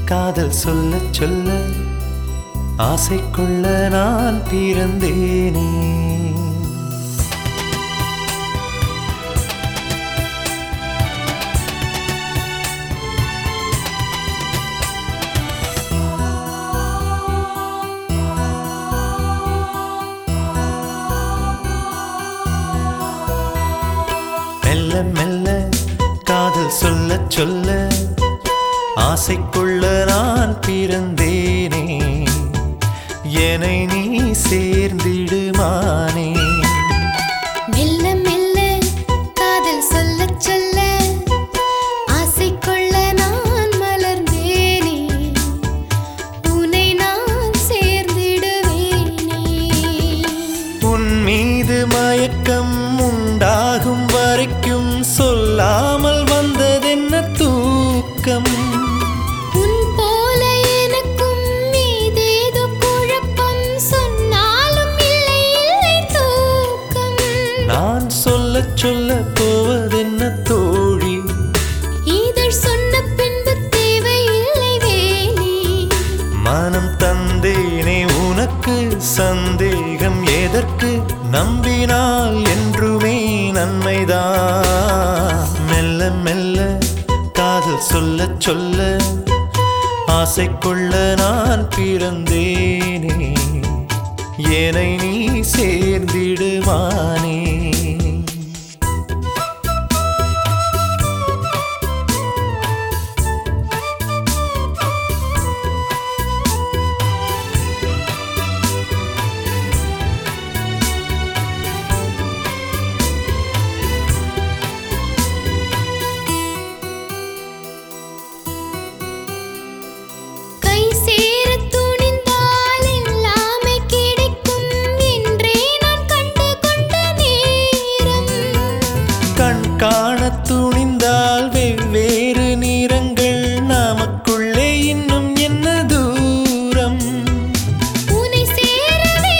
காதல் சொல்ல சொல்ல ஆசைக்குள்ள நான் பிறந்தேனே மெல்ல மெல்ல காதல் சொல்ல சொல்ல ஆசைக்குள்ள நான் பிறந்தேனே என்னை நீ சேர்ந்திடுமானே மெல்ல மெல்ல காதல் சொல்ல சொல்ல ஆசை கொள்ள நான் மலர்ந்தேனே உன்னை நான் சேர்ந்திடுவேனே உன் மீது மயக்கம் உண்டாகும் வரைக்கும் சொல்லாமல் வந்ததென்ன தூக்கம் உன் போல எனக்கும் மீதேதோ குழப்பம் சொன்னாலும் இல்லை இல்லை தூக்கம் நான் சொல்ல சொல்ல போவதென்ன தோழி இதழ் சொன்ன பின்பு தேவையில்லை வேலி மனம் தந்தேனே உனக்கு சந்தேகம் எதற்கு நம்பினால் என்றுமே நன்மைதான் மெல்ல மெல்ல காதல் சொல்ல சொல்ல ஆசைக்குள்ள நான் பிறந்தேனே என்னை நீ சேர்ந்திடுவானே கை சேர துணிந்தால் எல்லாமே கிடைக்கும் என்றே நான் கண்டு கொண்ட நேரம் கண் காண துணிந்தால் வெவ்வேறு நிறங்கள் நமக்குள்ளே இன்னும் என்ன தூரம் உன்னை சேரவே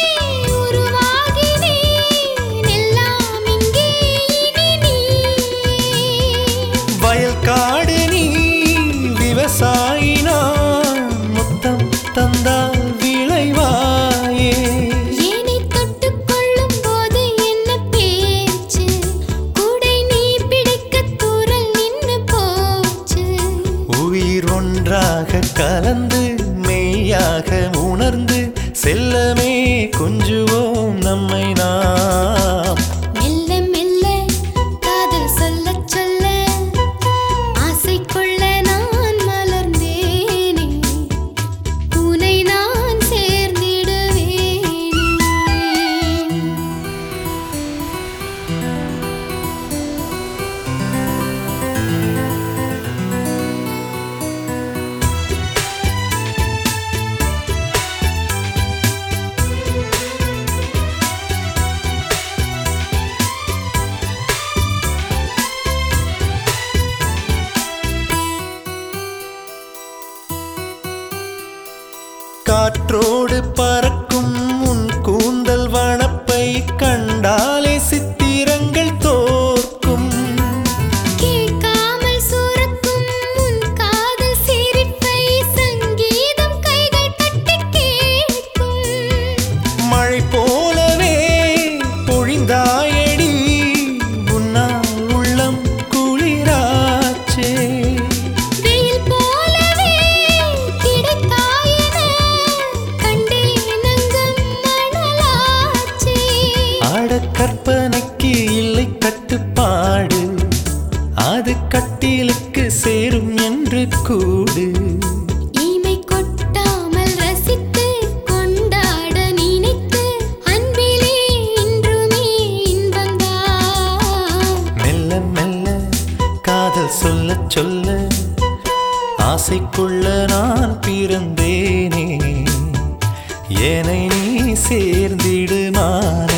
உருவாகினேன் எல்லாம் இங்கே இனி நீயே வயல் காடு நீ விவசாயி நான் முத்தம் தந்தால் விளைவாயே என்னை தொட்டுக் கொள்ளும் போது என்ன பேச்சு கூடை நீ பிடிக்க தூரல் நின்னு போச்சு உயிர் ஒன்றாக கலந்து மெய்யாக உணர்ந்து செல்லமே கொஞ்சுவோம் நம்மை நாம் மெல்ல மெல்ல காதல் சொல்ல சொல்ல ஆசை கொள்ள நான் மலர்ந்தேனே உன்னை நான் சேர்ந்திடுவேனே காற்றோடு பறக்கும் உன் கூந்தல் வனப்பை கண்டாலே சித்திரங்கள் தோற்கும் கேட்காமல் சுரக்கும் உன் காதல் சிரிப்பை சங்கீதம் கைகள் தட்டி கேட்கும் மழை போலவே பொழிந்தாயடி உன்னால் உள்ளம் குளிராச்சே வெயில் போலவே கிடைத்தாயென கண்டேன் அங்கம் மணலாச்சே ஆட கற்பனைக்கு இல்லை கட்டுப்பாடு அது கட்டிலுக்கு சேரும் என்று கூடு இமை கொட்டாமல் ரசித்து கொண்டாட நினைத்து அன்பிலே இன்றுமே இன்பம்தான் மெல்ல மெல்ல காதல் சொல்ல சொல்ல ஆசைக்குள்ள நான் பிறந்தேனே என்னை நீ சேர்ந்திடுமானே